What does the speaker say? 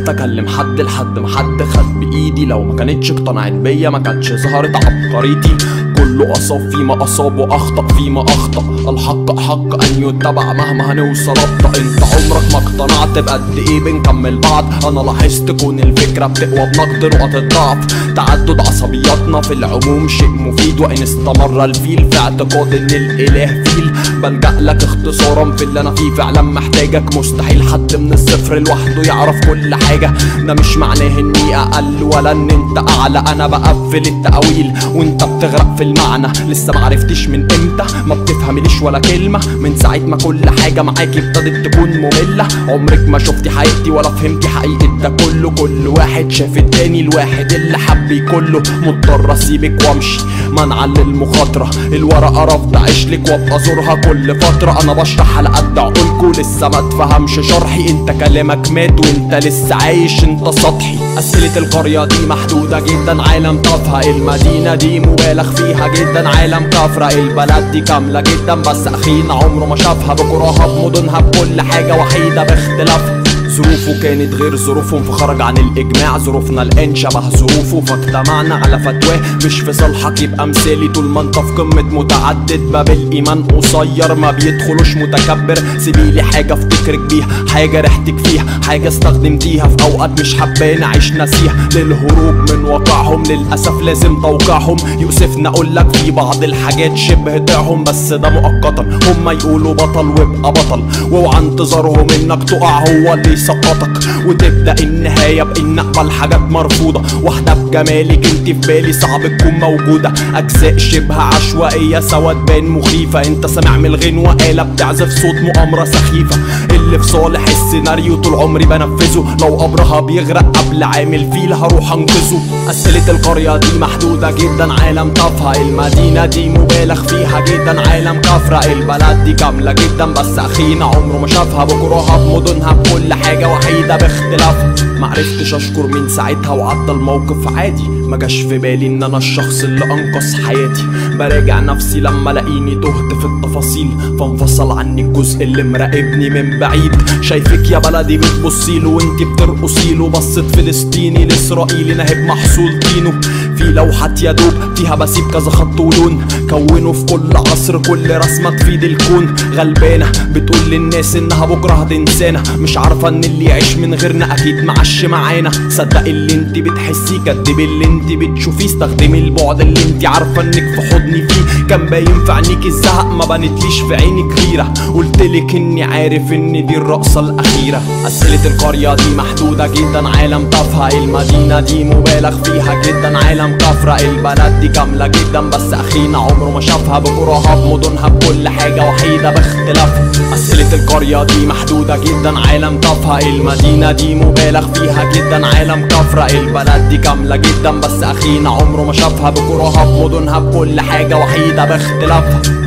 حاولت اكلم حد لحد ما حد خد بايدي لو ما كانتش اقتنعت بيا ما كانتش ظهرت عبقريتي كله أصاب فيما أصاب وأخطأ فيما أخطأ الحق حق أن يتبع مهما هنوصل أبطأ أنت عمرك ما اقتنعت بقد إيه بنكمل بعض أنا لاحظت كون الفكرة بتقوى بنقد نقط الضعف تعدد عصبياتنا في العموم شيء مفيد وإن استمر الفيل في اعتقاد إن الإله فيل بلجأ لك اختصارا في اللي أنا فيه فعلا محتاجك مستحيل حد من الصفر لوحده يعرف كل حاجة ده مش معناه إني أقل ولا إن أنت أعلى أنا بقفل التأويل وأنت بتغرق في المعنى لسه معرفتش من امتى ما بتفهمليش ولا كلمة من ساعة ما كل حاجة معاكي ابتدت تكون مملة عمرك ما شفتي حقيقتي ولا فهمتي حقيقة ده كله كل واحد شاف التاني الواحد اللي حب كله مضطر اسيبك وامشي منعا للمخاطرة الورقة رفض اعيشلك وابقى ازورها كل فترة انا بشرح على قد عقولكوا لسه ما تفهمش شرحي انت كلامك مات وانت لسه عايش انت سطحي اسئلة القرية دي محدودة جدا عالم تافهة المدينة دي مبالغ فيها جدا عالم كفرة البلد دي كاملة جدا بس اخينا عمره ما شافها بكراها بمدنها بكل حاجة وحيدة باختلافها ظروفه كانت غير ظروفهم فخرج عن الاجماع ظروفنا الان شبه ظروفه فاجتمعنا على فتواه مش في صالحك يبقى مثالي طول ما انت في قمه متعدد باب الايمان قصير ما بيدخلوش متكبر سيبيلي حاجه افتكرك بيها حاجه ريحتك فيها حاجه استخدمتيها في اوقات مش حبان اعيش ناسيها للهروب من واقعهم للاسف لازم توقعهم يؤسفنا اقول لك في بعض الحاجات شبه ضعهم بس ده مؤقتا هما يقولوا بطل وابقى بطل واوعى انتظارهم انك تقع هو اللي يسقطك وتبدا النهايه بان اقبل حاجات مرفوضه واحده بجمالك انت في بالي صعب تكون موجوده اجزاء شبه عشوائيه سوا تبان مخيفه انت سامع من الغنوه آلة بتعزف صوت مؤامره سخيفه اللي في صالح السيناريو طول عمري بنفذه لو قبرها بيغرق قبل عامل فيل هروح انقذه اسئله القريه دي محدوده جدا عالم تافهه المدينه دي مبالغ فيها جدا عالم كفره البلد دي كامله جدا بس اخينا عمره ما شافها بكرهها بمدنها بكل حاجه وحيده باختلافها معرفتش اشكر من ساعتها وعدى الموقف عادي ما جاش في بالي ان انا الشخص اللي انقذ حياتي براجع نفسي لما لاقيني تهت في التفاصيل فانفصل عني الجزء اللي مراقبني من بعيد شايفك يا بلدي بتبصيله وانت بترقصيله بصت فلسطيني لاسرائيلي ناهب محصول طينه في لوحات يا دوب فيها بسيب كذا خط ولون كونه في كل عصر كل رسمة تفيد الكون غلبانة بتقول للناس انها بكرة هتنسانا مش عارفة ان اللي يعيش من غيرنا اكيد معش معانا صدق اللي انت بتحسيه كدب اللي انت بتشوفيه استخدمي البعد اللي انت عارفة انك في حضني فيه كان باين في عينيك الزهق ما بنتليش في عينك غيرة قلتلك اني عارف ان دي الرقصة الاخيرة اسئلة القرية دي محدودة جدا عالم تافهة المدينة دي مبالغ فيها جدا عالم كفرة البلد دي كاملة جدا بس اخينا عمره ما شافها بكرهها بمدنها بكل حاجة وحيدة باختلافها اسئلة القرية دي محدودة جدا عالم تافهة المدينة دي مبالغ فيها جدا عالم كفرة البلد دي كاملة جدا بس اخينا عمره ما شافها بكرهها بمدنها بكل حاجة وحيدة باختلافها